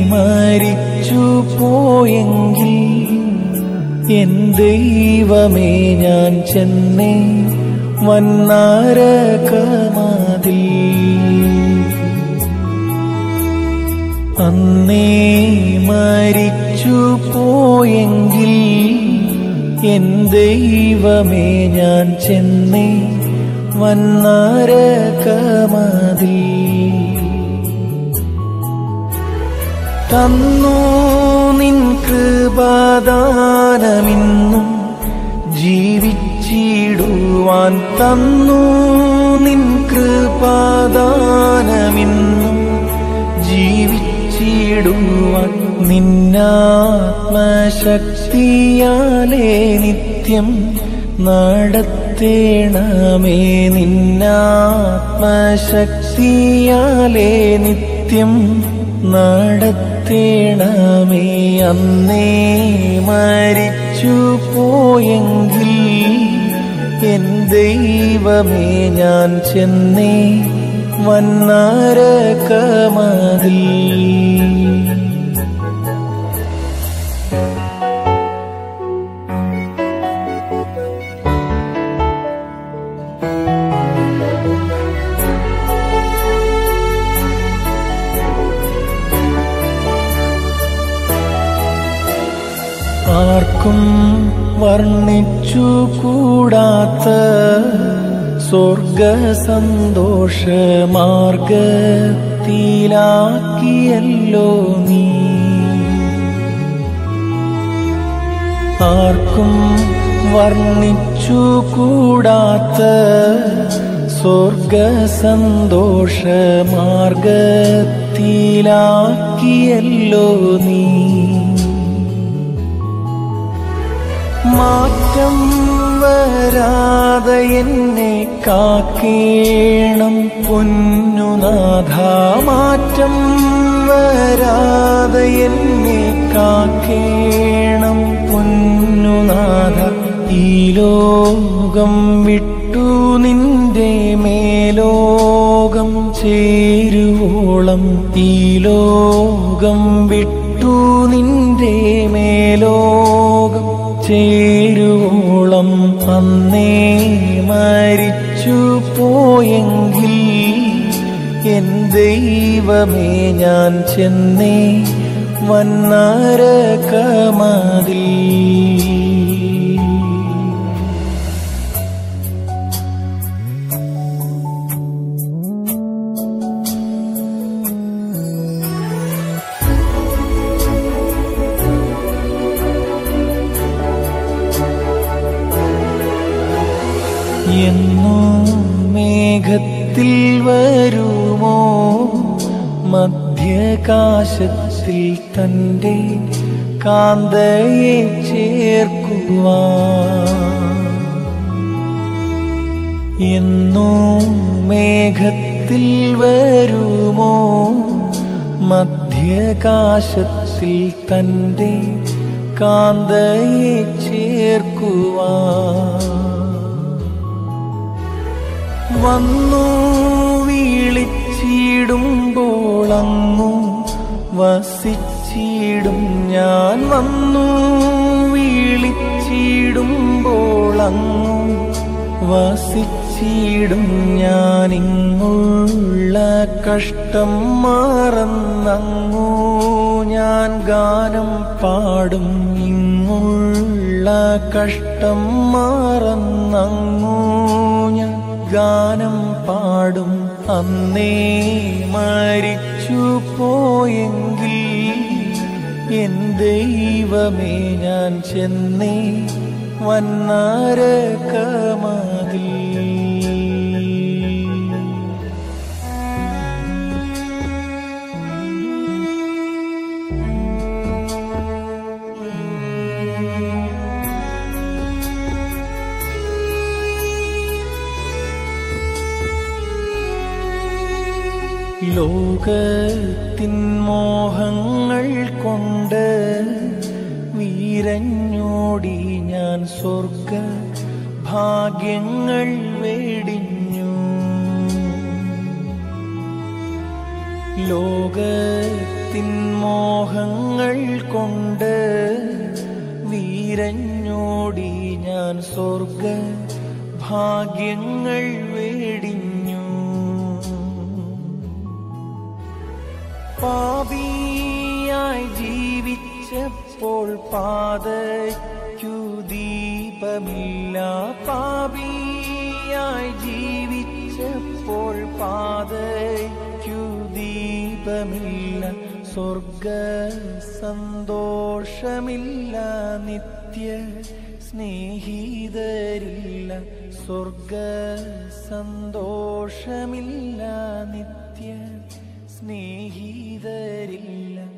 മരിച്ചു പോയെങ്കിൽ എൻ ദൈവമേ ഞാൻ ചെന്നേ വന്നാരകമാതിൽ അന്നേ മരിച്ചു പോയെങ്കിൽ എൻ ദൈവമേ ഞാൻ ചെന്നേ വന്നാരകമാതിൽ തന്നു നിൻ കൃപാദാനമിന്നും ജീവിച്ചിടുവാൻ തന്നു നിൻ കൃപാദാനമിന്നും ജീവിച്ചിടുവാൻ നിന്നാത്മശക്തിയാലേ നിത്യം നടത്തേണമേ നിന്നാത്മശക്തിയാലേ നിത്യം നടത്തേണമേ അന്നേ മരിച്ചു പോയെങ്കിൽ എൻ ദൈവമേ ഞാൻ ചെന്നേ വന്നാരകമതിൽ ആർക്കും വർണ്ണിച്ചു കൂടാത്ത സ്വർഗ സന്തോഷ മാർഗത്തിലാക്കിയല്ലോ നീ ആർക്കും വർണ്ണിച്ചു കൂടാത്ത സ്വർഗ സന്തോഷ മാർഗത്തിലാക്കിയല്ലോ നീ മാറ്റം വരാതെ എന്നെ കാക്കേണം പൊന്നുനാഥ മാറ്റം വരാതെ എന്നെ കാക്കേണം പൊന്നുനാഥ ഈ ലോകം വിട്ടു നിന്റെ മേലോകം ചേരുവോളം ഈ ലോകം വിട്ടു നിന്റെ മേലോകം ചേരുവോളം അന്നേ മരിച്ചു പോയെങ്കിൽ എൻ ദൈവമേ ഞാൻ ചെന്നേ വന്നാരകമതിൽ എന്നോ മേഘത്തിൽ വരുമോ മധ്യകാശത്തിൽ തന്റെ കാന്തയെ ചേർക്കുവാൻ എന്നോ മേഘത്തിൽ വരുമോ മധ്യകാശത്തിൽ തന്റെ കാന്തയെ ചേർക്കുവാൻ വന്നു വീളിച്ചിടുമ്പോൾ അങ്ങു വസിച്ചിടും ഞാൻ വന്നു വീളിച്ചിടുമ്പോൾ അങ്ങു വസിച്ചിടും ഞാനിങ്ങുള്ള കഷ്ടം മറന്നങ്ങു ഞാൻ ഗാനം പാടും ഇങ്ങുള്ള കഷ്ടം മറന്നങ്ങു ഞാൻ ഗാനം പാടും അന്നേ മരിച്ചു പോയെങ്കിൽ എൻ ദൈവമേ ഞാൻ ചെന്നേ വന്നാരകമതിൽ ലോകത്തിൻ മോഹങ്ങൾ കൊണ്ട് വീരഞ്ഞോടി ഞാൻ സ്വർഗ ഭാഗ്യങ്ങൾ വേടിഞ്ഞു ലോകത്തിൻ മോഹങ്ങൾ കൊണ്ട് വീരഞ്ഞോടി ഞാൻ സ്വർഗ ഭാഗ്യങ്ങൾ വേടിഞ്ഞു പാപിയായി ജീവിച്ചപ്പോൾ പാതയ്ക്കു ദീപമില്ല പാപിയായി ജീവിച്ചപ്പോൾ പാതയ്ക്കു ദീപമില്ല സ്വർഗ സന്തോഷമില്ല നിത്യ സ്നേഹിതരില്ല സ്വർഗ സന്തോഷമില്ല നിത്യ സ്നേഹിതരില്ല